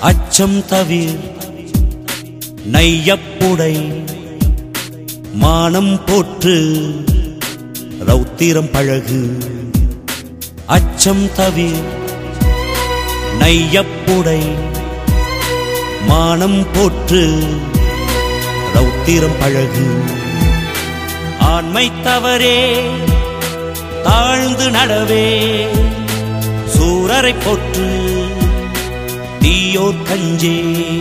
அச்சம் தவிர் நையப்புடை மானம் போற்று ரௌத்திரம் பழகு அச்சம் தவிர் நையப்புடை மானம் போற்று ரௌத்திரம் பழகு ஆண்மை தவறே தாழ்ந்து நடவே சூரரை போற்று தீயோர் கஞ்சே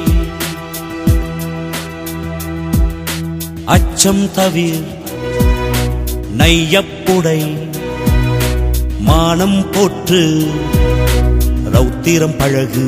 அச்சம் தவிர் நையப்புடை மானம் போற்று ரௌத்திரம் பழகு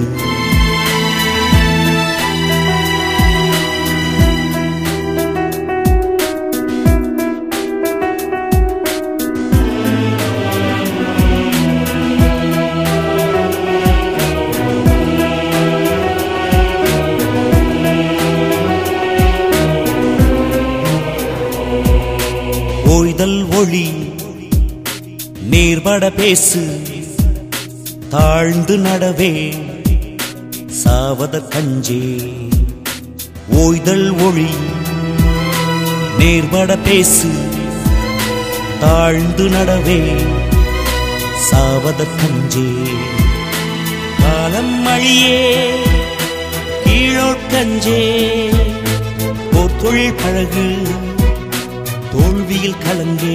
ஓய்தல் ஒளி நேர்பட பேசு தாழ்ந்து நடவே சாவத கஞ்சே ஓய்தல் ஒளி நேர்பட பேசு தாழ்ந்து நடவே சாவத கஞ்சே காலம் மழியே கீழோட்கஞ்சே போர் தொழில் பழகு தோல்வியில் கலங்கே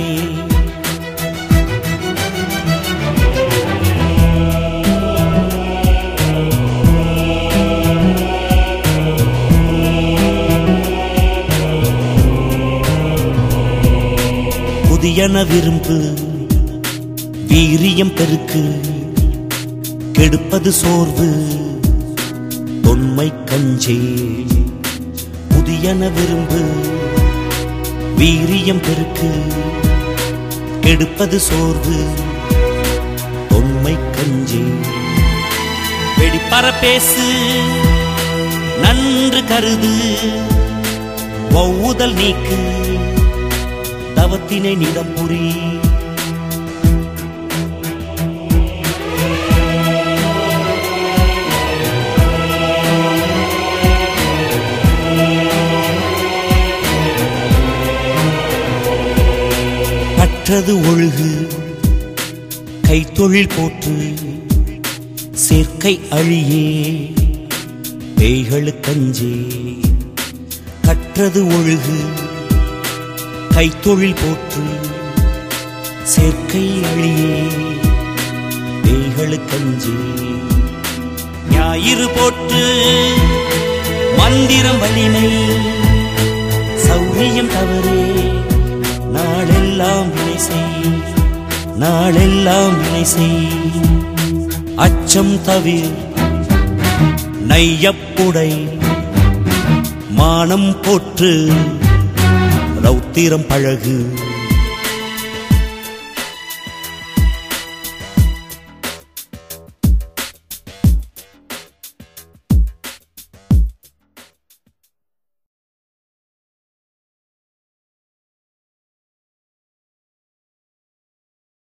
புதியன விரும்பு வீரியம் பெருக்கு கெடுப்பது சோர்வு தொன்மை கஞ்சே புதியன விரும்பு வீரியம் பெருக்கு கெடுப்பது சோர்வு தொன்மை கஞ்சி வெடிப்பற பேசு நன்று கருது ஒவ்வுதல் நீக்கு தவத்தினை நிடம்புரி கற்றது ஒழுகு கைத்தொழில் போற்று சேர்க்கை அழியே பேய்களுக்கஞ்சே கற்றது ஒழுகு கைத்தொழில் போற்று சேர்க்கை அழியே பேய்களுக்கஞ்சே ஞாயிறு போற்று மந்திரம் வலிமை சௌரியம் தவறே நாளெல்லாம் வினை செய் நாளெல்லாம் வினை செய் அச்சம் தவிர் நையப்புடை மானம் போற்று ரௌத்திரம் பழகு